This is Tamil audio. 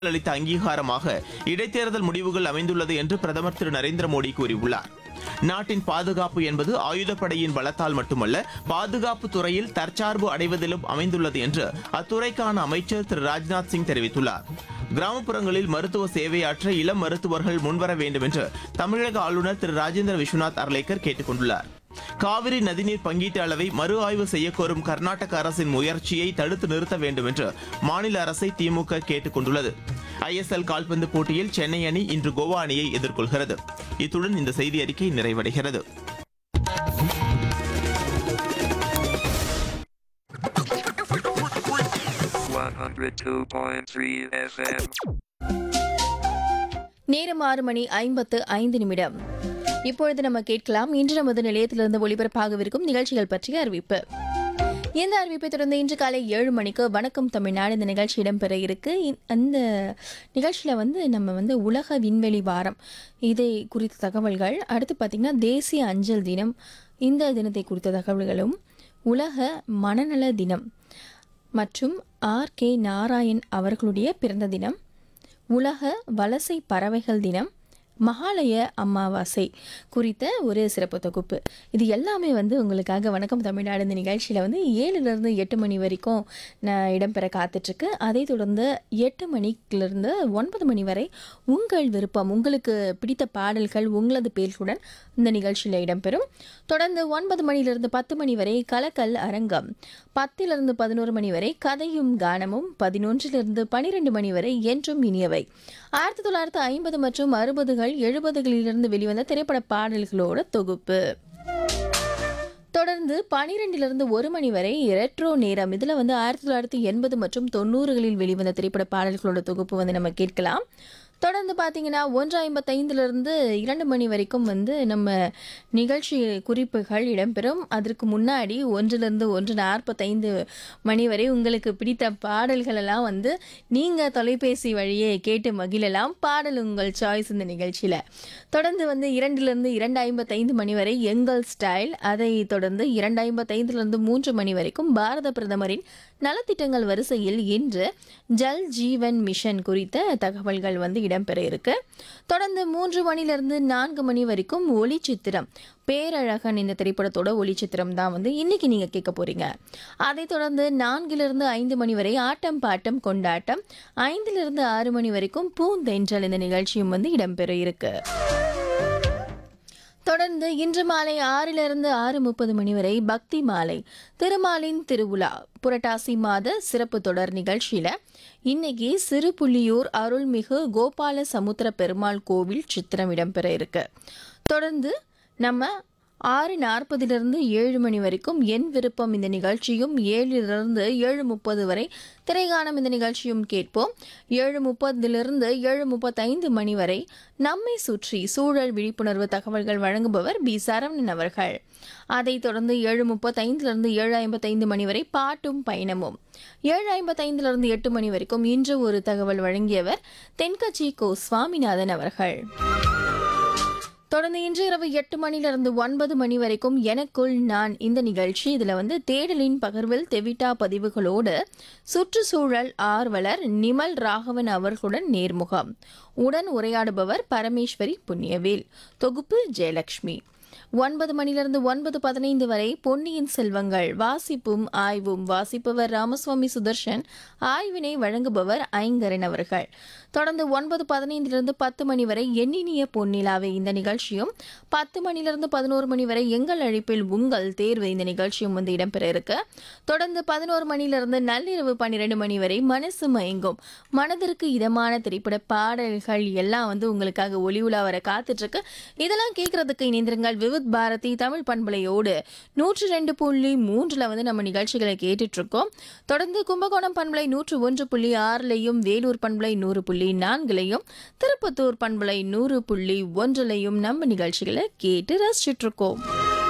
அளித்த அங்கீகாரமாக இடைத்தேர்தல் முடிவுகள் அமைந்துள்ளது என்று பிரதமர் திரு நரேந்திர மோடி கூறியுள்ளார் நாட்டின் பாதுகாப்பு என்பது ஆயுதப்படையின் பலத்தால் மட்டுமல்ல பாதுகாப்பு துறையில் தற்சார்பு அடைவதிலும் அமைந்துள்ளது என்று அத்துறைக்கான அமைச்சர் திரு ராஜ்நாத் சிங் தெரிவித்துள்ளார் கிராமப்புறங்களில் மருத்துவ சேவையாற்ற இளம் மருத்துவர்கள் முன்வர வேண்டும் என்று தமிழக ஆளுநர் திரு ராஜேந்திர விஸ்வநாத் அர்லேக்கர் கேட்டுக் கொண்டுள்ளார் காவிரி நதிநீர் பங்கீட்டு அளவை மறு ஆய்வு செய்யக்கோரும் கர்நாடக அரசின் முயற்சியை தடுத்து நிறுத்த வேண்டும் என்று மாநில அரசை திமுக கேட்டுக் கொண்டுள்ளது ஐஎஸ்எல் கால்பந்து போட்டியில் சென்னை அணி இன்று கோவா அணியை எதிர்கொள்கிறது இத்துடன் இந்த செய்தி அறிக்கை நிறைவடைகிறது 102.3 FM. நேரம் ஆறு மணி ஐம்பத்து ஐந்து நிமிடம் இப்பொழுது நம்ம கேட்கலாம் இன்று நமது நிலையத்திலிருந்து ஒளிபரப்பாகவிருக்கும் நிகழ்ச்சிகள் பற்றிய அறிவிப்பு இந்த அறிவிப்பை தொடர்ந்து இன்று காலை ஏழு மணிக்கு வணக்கம் தமிழ்நாடு இந்த நிகழ்ச்சி இடம்பெற இருக்கு இ- அந்த நிகழ்ச்சியில் வந்து நம்ம வந்து உலக விண்வெளி வாரம் இதை குறித்த தகவல்கள் அடுத்து பார்த்திங்கன்னா தேசிய அஞ்சல் தினம் இந்த தினத்தை குறித்த தகவல்களும் உலக மனநல தினம் மற்றும் ஆர் கே நாராயண் அவர்களுடைய பிறந்த தினம் உலக வலசை பறவைகள் தினம் மகாலய அமாவாசை குறித்த ஒரு சிறப்பு தொகுப்பு இது எல்லாமே வந்து உங்களுக்காக வணக்கம் தமிழ்நாடு இந்த நிகழ்ச்சியில் வந்து ஏழுலேருந்து எட்டு மணி வரைக்கும் நான் இடம்பெற காத்துட்ருக்கு அதை தொடர்ந்து எட்டு மணிக்கிலிருந்து ஒன்பது மணி வரை உங்கள் விருப்பம் உங்களுக்கு பிடித்த பாடல்கள் உங்களது பேர்களுடன் இந்த நிகழ்ச்சியில் இடம்பெறும் தொடர்ந்து ஒன்பது மணியிலிருந்து பத்து மணி வரை கலக்கல் அரங்கம் பத்திலிருந்து பதினோரு மணி வரை கதையும் கானமும் பதினொன்றிலிருந்து பனிரெண்டு மணி வரை என்றும் இனியவை ஆயிரத்தி தொள்ளாயிரத்து ஐம்பது மற்றும் அறுபதுகள் எழுபதுகளிலிருந்து வெளிவந்த திரைப்பட பாடல்களோட தொகுப்பு தொடர்ந்து பனிரெண்டிலிருந்து ஒரு மணி வரை ரெட்ரோ நேரம் இதில் வந்து ஆயிரத்தி தொள்ளாயிரத்தி எண்பது மற்றும் தொண்ணூறுகளில் வெளிவந்த திரைப்பட பாடல்களோட தொகுப்பு வந்து நம்ம கேட்கலாம் தொடர்ந்து பார்த்தீங்கன்னா ஒன்று ஐம்பத்தைந்துலேருந்து இரண்டு மணி வரைக்கும் வந்து நம்ம நிகழ்ச்சி குறிப்புகள் இடம்பெறும் அதற்கு முன்னாடி ஒன்றிலிருந்து ஒன்று நாற்பத்தைந்து மணி வரை உங்களுக்கு பிடித்த பாடல்கள் எல்லாம் வந்து நீங்கள் தொலைபேசி வழியே கேட்டு மகிழலாம் பாடல் உங்கள் சாய்ஸ் இந்த நிகழ்ச்சியில் தொடர்ந்து வந்து இரண்டிலிருந்து இரண்டு ஐம்பத்தைந்து மணி வரை எங்கள் ஸ்டைல் அதை தொடர்ந்து இரண்டு ஐம்பத்தைந்துலேருந்து மூன்று மணி வரைக்கும் பாரத பிரதமரின் நலத்திட்டங்கள் வரிசையில் இன்று ஜல் ஜீவன் மிஷன் குறித்த தகவல்கள் வந்து இடம்பெற இருக்கு தொடர்ந்து மூன்று மணிலிருந்து நான்கு மணி வரைக்கும் ஒளிச்சித்திரம் பேரழகன் இந்த திரைப்படத்தோட ஒளிச்சித்திரம் தான் வந்து இன்னைக்கு நீங்க கேட்க போறீங்க அதைத் தொடர்ந்து நான்கிலிருந்து ஐந்து மணி வரை ஆட்டம் பாட்டம் கொண்டாட்டம் ஐந்திலிருந்து ஆறு மணி வரைக்கும் பூந்தென்றல் இந்த நிகழ்ச்சியும் வந்து இடம்பெற இருக்கு தொடர்ந்து இன்று மாலை ஆறிலிருந்து ஆறு முப்பது மணி வரை பக்தி மாலை திருமாலின் திருவிழா புரட்டாசி மாத சிறப்பு தொடர் நிகழ்ச்சியில இன்னைக்கு சிறுபுள்ளியூர் அருள்மிகு கோபால சமுத்திர பெருமாள் கோவில் சித்திரம் இடம்பெற இருக்கு தொடர்ந்து நம்ம ஆறு நாற்பதிலிருந்து ஏழு மணி வரைக்கும் என் விருப்பம் இந்த நிகழ்ச்சியும் ஏழிலிருந்து ஏழு முப்பது வரை திரைகாணம் இந்த நிகழ்ச்சியும் கேட்போம் ஏழு முப்பதிலிருந்து ஏழு முப்பத்தைந்து மணி வரை நம்மை சுற்றி சூழல் விழிப்புணர்வு தகவல்கள் வழங்குபவர் பி சரவணன் அவர்கள் அதைத் தொடர்ந்து ஏழு முப்பத்தைந்திலிருந்து ஏழு ஐம்பத்தைந்து மணி வரை பாட்டும் பயணமும் ஏழு ஐம்பத்தைந்திலிருந்து எட்டு மணி வரைக்கும் இன்று ஒரு தகவல் வழங்கியவர் தென்கட்சி கோ சுவாமிநாதன் அவர்கள் தொடர்ந்து இன்று இரவு எட்டு மணிலிருந்து ஒன்பது மணி வரைக்கும் எனக்குள் நான் இந்த நிகழ்ச்சி இதுல வந்து தேடலின் பகிர்வில் தெவிட்டா பதிவுகளோடு சுற்றுச்சூழல் ஆர்வலர் நிமல் ராகவன் அவர்களுடன் நேர்முகம் உடன் உரையாடுபவர் பரமேஸ்வரி புண்ணியவேல் தொகுப்பு ஜெயலட்சுமி ஒன்பது மணிலிருந்து ஒன்பது பதினைந்து வரை பொன்னியின் செல்வங்கள் வாசிப்பும் ஆய்வும் வாசிப்பவர் ராமசுவாமி சுதர்ஷன் ஆய்வினை வழங்குபவர் ஐங்கரன் அவர்கள் தொடர்ந்து ஒன்பது பதினைந்திலிருந்து பத்து மணி வரை எண்ணினிய பொன்னிலாவே இந்த நிகழ்ச்சியும் பத்து மணிலிருந்து பதினோரு மணி வரை எங்கள் அழைப்பில் உங்கள் தேர்வு இந்த நிகழ்ச்சியும் வந்து இடம்பெற இருக்கு தொடர்ந்து பதினோரு மணிலிருந்து நள்ளிரவு பன்னிரெண்டு மணி வரை மனசு மயங்கும் மனதிற்கு இதமான திரைப்பட பாடல்கள் எல்லாம் வந்து உங்களுக்காக ஒளி உலா வர காத்துட்டு இருக்கு இதெல்லாம் கேட்கறதுக்கு இணைந்திருங்கள் விவித் பாரதி தமிழ் பண்பலையோடு நூற்றி ரெண்டு புள்ளி மூன்றுல வந்து நம்ம நிகழ்ச்சிகளை கேட்டுட்டு இருக்கோம் தொடர்ந்து கும்பகோணம் பண்பலை நூற்று ஒன்று புள்ளி ஆறுலையும் வேலூர் பண்பலை நூறு புள்ளி நான்குலையும் திருப்பத்தூர் பண்பலை நூறு புள்ளி ஒன்றுலையும் நம்ம நிகழ்ச்சிகளை கேட்டு ரசிச்சுட்டு இருக்கோம்